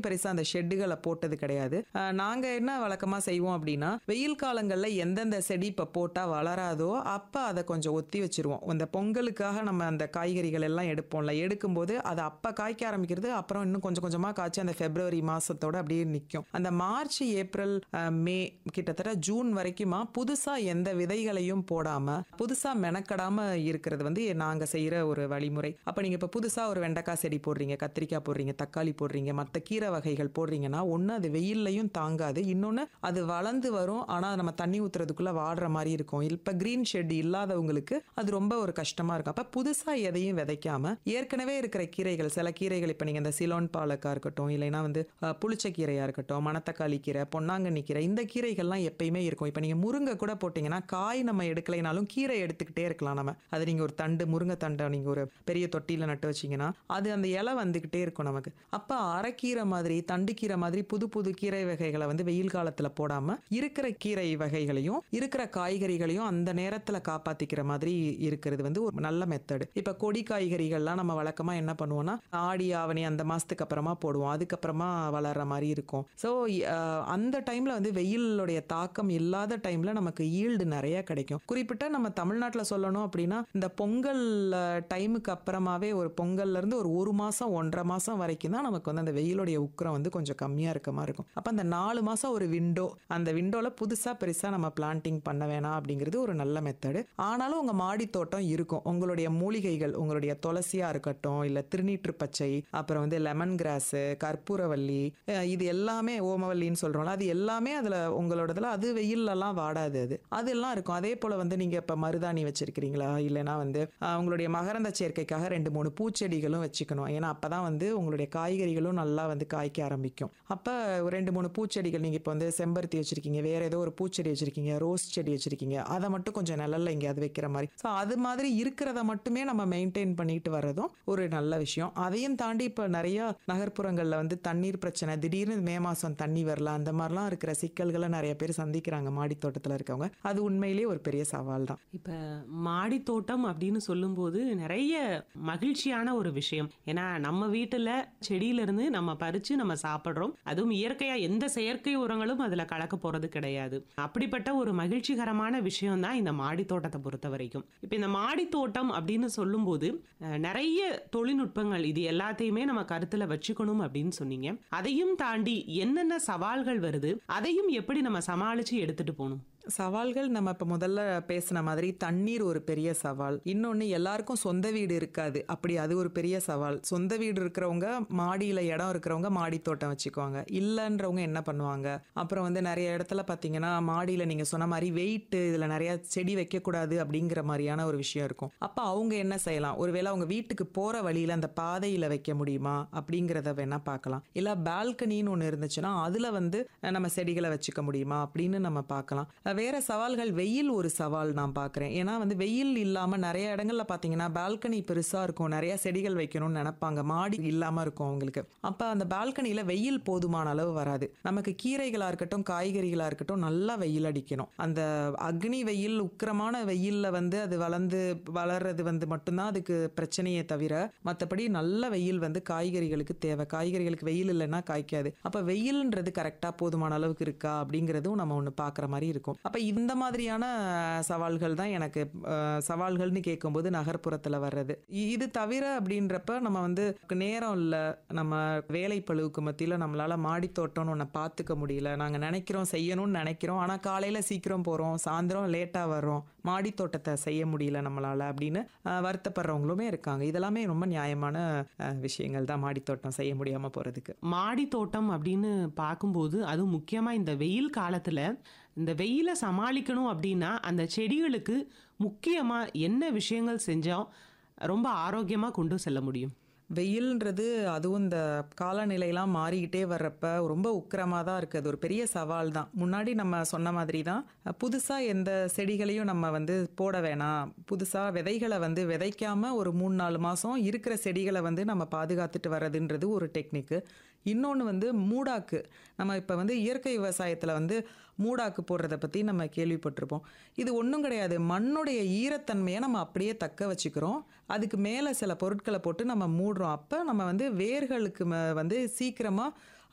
பெருசா அந்த ஷெட்டுகளை போட்டது கிடையாது அஹ், நாங்க என்ன வழக்கமா செய்வோம் அப்படின்னா வெயில் காலங்கள்ல எந்தெந்த செடி இப்ப போட்டா வளராதோ அப்ப அதை கொஞ்சம் ஒத்தி வச்சிருவோம் இந்த பொங்கலுக்காக நம்ம அந்த காய்கறிகள் எல்லாம் எடுப்போம்ல எடுக்கும்போது அது அப்ப காய்க்க ஆரம்பிக்கிறது அப்புறம் இன்னும் கொஞ்சம் கொஞ்சமா காய்ச்சி அந்த பிப்ரவரி மாசத்தோட அப்படியே நிற்கும் அந்த மார்ச் ஏப்ரல் அஹ், மே கிட்டத்தட்ட ஜூன் வரைக்குமா புதுசா எந்த விதைகளையும் போடாம புதுசா மெனக்கடாம இருக்கிறது வந்து நாங்க செய்யற ஒரு வழிமுறை அப்ப நீங்க இப்ப புதுசா ஒரு வெண்டைக்காய் செடி போடுறீங்க கத்திரிக்காய் போடுறீங்க தக்காளி போடுறீங்க மற்ற கீரை வகைகள் போடுறீங்கன்னா ஒண்ணு அது வெயில்லையும் தாங்காது இன்னொன்னு அது வளர்ந்து வரும் ஆனா நம்ம தண்ணி ஊத்துறதுக்குள்ள வாடுற மாதிரி இருக்கும் இப்ப கிரீன் ஷெட் இல்லாதவங்களுக்கு அது ரொம்ப ஒரு கஷ்டமா இருக்கும் அப்ப புதுசா எதையும் விதைக்காம ஏற்கனவே இருக்கிற கீரைகள் சில கீரைகள் இப்ப நீங்க இந்த சிலோன் பாலக்கா இருக்கட்டும் இல்லைன்னா வந்து அஹ், புளிச்ச கீரையா இருக்கட்டும் மணத்தக்காளி கீரை பொன்னாங்கண்ணி கீரை இந்த கீரைகள்லாம் எப்பயுமே இருக்கும் இப்ப நீங்க முருங்கை கூட போட்டீங்கன்னா காய் நம்ம எடுக்கலைனாலும் கீரை எடுத்துக்கிட்டே இருக்கலாம் நம்ம அது நீங்க ஒரு தண்டு முருங்கை தண்டை நீங்க ஒரு பெரிய தொட்டியில நட்டு வச்சீங்கன்னா அது அந்த இலை வந்துகிட்டே இருக்கும் நமக்கு அப்ப அரைக்கீரை மாதிரி தண்டு கீரை மாதிரி புது புது கீரை வகைகளை வந்து வெயில் காலத்துல போடாம இருக்கிற கீரை வகைகளையும் இருக்கிற காய்கறிகளையும் அந்த நேரத்துல காப்பாத்திக்கிற மாதிரி இருக்கிறது வந்து ஒரு நல்ல மெத்தடு இப்ப கொடி காய்கறிகள்லாம் நம்ம வழக்கமா என்ன பண்ணுவோம்னா ஆடி ஆவணி அந்த மாசத்துக்கு அப்புறமா போடுவோம் அதுக்கப்புறமா வளர்ற மாதிரி இருக்கும் ஸோ அந்த டைம்ல வந்து வெயிலுடைய தாக்கம் இல்லாத டைம்ல நமக்கு ஈல்டு நிறைய கிடைக்கும் குறிப்பிட்ட நம்ம தமிழ்நாட்டில் சொல்லணும் அப்படின்னா இந்த பொங்கல் டைமுக்கு அப்புறமாவே ஒரு பொங்கல்ல இருந்து ஒரு ஒரு மாசம் ஒன்றரை மாசம் வரைக்கும் தான் நமக்கு வந்து அந்த வெயிலுடைய உக்கிரம் வந்து கொஞ்சம் கம்மியா இருக்க மாதிரி இருக்கும் அப்ப அந்த நாலு மாசம் ஒரு விண்டோ அந்த விண்டோல புதுசா பெருசா நம்ம பிளான்டிங் பண்ண வேணாம் அப்படிங்கிறது ஒரு நல்ல மெத்தடு ஆனாலும் உங்க மாடி தோட்டம் இருக்கும் உங்களுடைய மூலிகைகள் உங்களுடைய துளசியா இருக்கட்டும் இல்ல திருநீற்று பச்சை அப்புறம் வந்து லெமன் கிராஸ் கற்பூரவல்லி அஹ் இது எல்லாமே ஓமவல்லின்னு சொல்றோம்ல அது எல்லாமே அதுல உங்களோடதுல அது வெயில்லலாம் வாடாது அது அதெல்லாம் இருக்கும் அதே போல வந்து நீங்க இப்ப மருதாணி வச்சிருக்கிறீங்களா இல்லைன்னா வந்து அஹ், உங்களுடைய மகரந்த சேர்க்கைக்காக ரெண்டு மூணு பூச்செடிகளும் வச்சுக்கணும் ஏன்னா அப்பதான் வந்து உங்களுடைய காய்கறிகளும் நல்லா வந்து காய்க்க ஆரம்பிக்கும் அப்ப ஒரு ரெண்டு மூணு பூச்செடிகள் நீங்க இப்ப வந்து செம்பருத்தி வச்சிருக்கீங்க வேற ஏதோ ஒரு பூச்செடி வச்சிருக்கீங்க ரோஸ் செடி வச்சிருக்கீங்க அதை மட்டும் கொஞ்சம் நிழல்ல எங்கேயாவது வைக்கிற மாதிரி ஸோ அது மாதிரி இருக்கிறத மட்டுமே நம்ம மெயின்டைன் பண்ணிட்டு வர்றதும் ஒரு நல்ல விஷயம் அதையும் தாண்டி இப்ப நிறைய நகர்ப்புறங்கள்ல வந்து தண்ணீர் பிரச்சனை திடீர்னு மே மாசம் தண்ணி வரல அந்த மாதிரிலாம் இருக்கிற சிக்கல்களை நிறைய பேர் சந்திக்கிறாங்க மாடி தோட்டத்துல இருக்கவங்க அது உண்மையிலேயே ஒரு பெரிய சவால் தான் இப்ப மாடி தோட்டம் அப்படின்னு சொல்லும்போது நிறைய மகிழ்ச்சியான ஒரு விஷயம் ஏன்னா நம்ம வீட்டுல செடியில இருந்து நம்ம பறிச்சு நம்ம சாப்பிடுறோம் அதுவும் இயற்கையா எந்த செயற்கை உரங்களும் அதுல கலக்க போறது கிடையாது அப்படிப்பட்ட ஒரு மகிழ்ச்சிகரமான விஷயம் தான் இந்த மாடி தோட்டத்தை பொறுத்த வரைக்கும் இப்ப இந்த மாடி தோட்டம் அப்படின்னு சொல்லும்போது அஹ், நிறைய தொழில்நுட்பங்கள் இது எல்லாத்தையுமே நம்ம கருத்துல வச்சுக்கணும் அப்படின்னு சொன்னீங்க அதையும் தாண்டி என்னென்ன சவால்கள் வருது அதையும் எப்படி நம்ம சமாளிச்சு எடுத்துட்டு போகணும் சவால்கள் நம்ம இப்ப முதல்ல பேசின மாதிரி தண்ணீர் ஒரு பெரிய சவால் இன்னொன்னு எல்லாருக்கும் சொந்த வீடு இருக்காது அப்படி அது ஒரு பெரிய சவால் சொந்த வீடு இருக்கிறவங்க மாடியில இடம் இருக்கிறவங்க மாடி தோட்டம் வச்சுக்குவாங்க இல்லைன்றவங்க என்ன பண்ணுவாங்க அப்புறம் வந்து நிறைய இடத்துல பாத்தீங்கன்னா மாடியில நீங்க சொன்ன மாதிரி வெயிட் இதுல நிறைய செடி வைக்கக்கூடாது அப்படிங்கிற மாதிரியான ஒரு விஷயம் இருக்கும் அப்ப அவங்க என்ன செய்யலாம் ஒருவேளை அவங்க வீட்டுக்கு போற வழியில அந்த பாதையில வைக்க முடியுமா அப்படிங்கிறத வேணா பார்க்கலாம் இல்ல பால்கனின்னு ஒன்று இருந்துச்சுன்னா அதுல வந்து அஹ், நம்ம செடிகளை வச்சுக்க முடியுமா அப்படின்னு நம்ம பார்க்கலாம் அஹ், வேற சவால்கள் வெயில் ஒரு சவால் நான் பார்க்குறேன் ஏன்னா வந்து வெயில் இல்லாம நிறைய இடங்கள்ல பார்த்தீங்கன்னா பால்கனி பெருசா இருக்கும் நிறைய செடிகள் வைக்கணும்னு நினைப்பாங்க மாடி இல்லாம இருக்கும் அவங்களுக்கு அப்ப அந்த பால்கனியில வெயில் போதுமான அளவு வராது நமக்கு கீரைகளா இருக்கட்டும் காய்கறிகளா இருக்கட்டும் நல்லா வெயில் அடிக்கணும் அந்த அக்னி வெயில் உக்கிரமான வெயில்ல வந்து அது வளர்ந்து வளர்றது வந்து மட்டும்தான் அதுக்கு பிரச்சனையே தவிர மற்றபடி நல்ல வெயில் வந்து காய்கறிகளுக்கு தேவை காய்கறிகளுக்கு வெயில் இல்லைன்னா காய்க்காது அப்ப வெயில்ன்றது கரெக்டா போதுமான அளவுக்கு இருக்கா அப்படிங்கிறதும் நம்ம ஒன்று பார்க்குற மாதிரி இருக்கும் அப்ப இந்த மாதிரியான அஹ், சவால்கள் தான் எனக்கு அஹ், சவால்கள்னு கேட்கும்போது நகர்ப்புறத்துல வர்றது இ- இது தவிர அப்படின்றப்ப நம்ம வந்து நேரம் இல்லை நம்ம வேலை பழுவுக்கு மத்தியில நம்மளால மாடி தோட்டம்னு ஒன்று பார்த்துக்க முடியல நாங்க நினைக்கிறோம் செய்யணும்னு நினைக்கிறோம் ஆனா காலையில சீக்கிரம் போறோம் சாயந்தரம் லேட்டா வர்றோம் மாடி தோட்டத்தை செய்ய முடியல நம்மளால அப்படின்னு அஹ், வருத்தப்படுறவங்களுமே இருக்காங்க இதெல்லாமே ரொம்ப நியாயமான அஹ், விஷயங்கள் தான் மாடி தோட்டம் செய்ய முடியாம போறதுக்கு மாடி தோட்டம் அப்படின்னு பார்க்கும்போது அதுவும் முக்கியமா இந்த வெயில் காலத்துல இந்த வெயிலை சமாளிக்கணும் அப்படின்னா அந்த செடிகளுக்கு முக்கியமா என்ன விஷயங்கள் செஞ்சா ரொம்ப ஆரோக்கியமா கொண்டு செல்ல முடியும் வெயில்ன்றது அதுவும் இந்த காலநிலையெல்லாம் மாறிக்கிட்டே வர்றப்ப ரொம்ப உக்கிரமாக தான் இருக்குது அது ஒரு பெரிய சவால் தான் முன்னாடி நம்ம சொன்ன மாதிரி தான் புதுசாக எந்த செடிகளையும் நம்ம வந்து போட வேணாம் புதுசாக விதைகளை வந்து விதைக்காம ஒரு மூணு நாலு மாதம் இருக்கிற செடிகளை வந்து நம்ம பாதுகாத்துட்டு வர்றதுன்றது ஒரு டெக்னிக்கு இன்னொன்று வந்து மூடாக்கு நம்ம இப்போ வந்து இயற்கை விவசாயத்தில் வந்து மூடாக்கு போடுறத பற்றி நம்ம கேள்விப்பட்டிருப்போம் இது ஒன்றும் கிடையாது மண்ணுடைய ஈரத்தன்மையை நம்ம அப்படியே தக்க வச்சுக்கிறோம் அதுக்கு மேலே சில பொருட்களை போட்டு நம்ம மூடுறோம் அப்போ நம்ம வந்து வேர்களுக்கு ம- வந்து சீக்கிரமாக